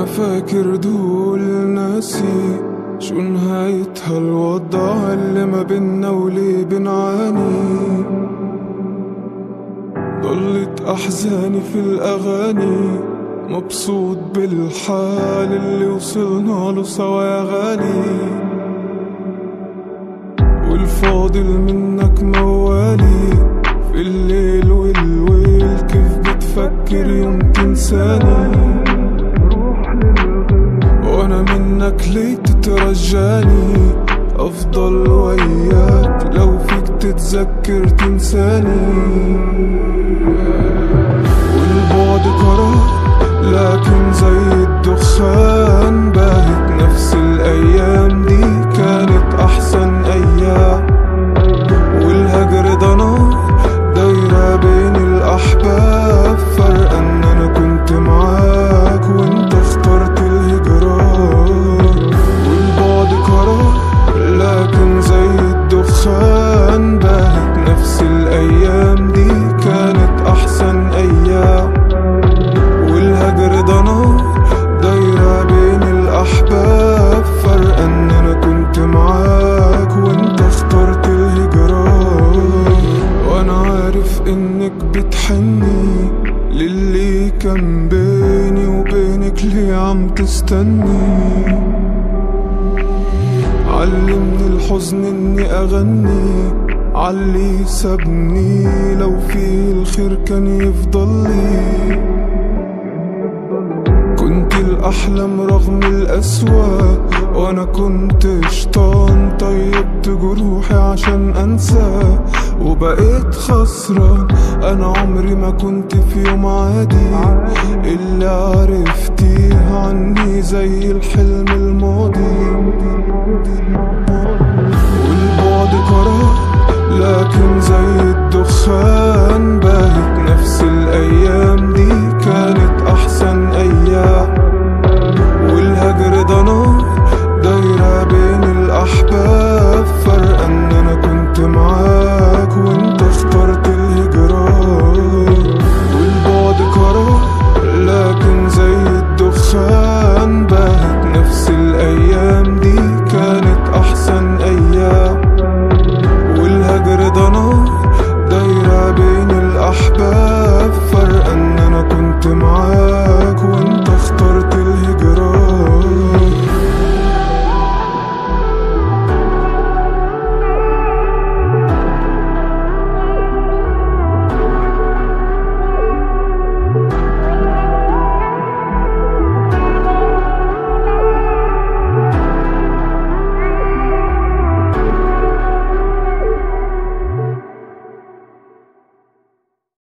وانا فاكر دول ناسي شو نهايتها الوضع اللي ما بينا وليه بنعاني ضلت احزاني في الاغاني مبسوط بالحال اللي وصلنا له سوا يا غالي والفاضل منك موالي في الليل والويل كيف بتفكر يوم تنساني وانا منك ليه تترجاني افضل وياك لو فيك تتذكر تنساني والبعد قرار لكن زي الدخان باهت نفس الايام دي كانت احسن ايام والهجر ده نار دايرة بين الاحباب فرق ان انا كنت معاك وانت اخترت الهجران والبعد قرار لكن زي الدخان باهت نفس الايام دي كانت احسن ايام والهجر ده نار دايرة بين الأحباب فرق إن أنا كنت معاك وأنت اخترت الهجران وأنا عارف إنك بتحني للي كان بيني وبينك ليه عم تستني علمني الحزن إني أغني علي سابني لو في الخير كان يفضل لي كنت الأحلام رغم الأسوأ وأنا كنت شيطان طيبت جروحي عشان أنسى وبقيت خسران أنا عمري ما كنت في يوم عادي اللي عرفتيه عني زي الحلم الماضي والبعد قرار لكن زي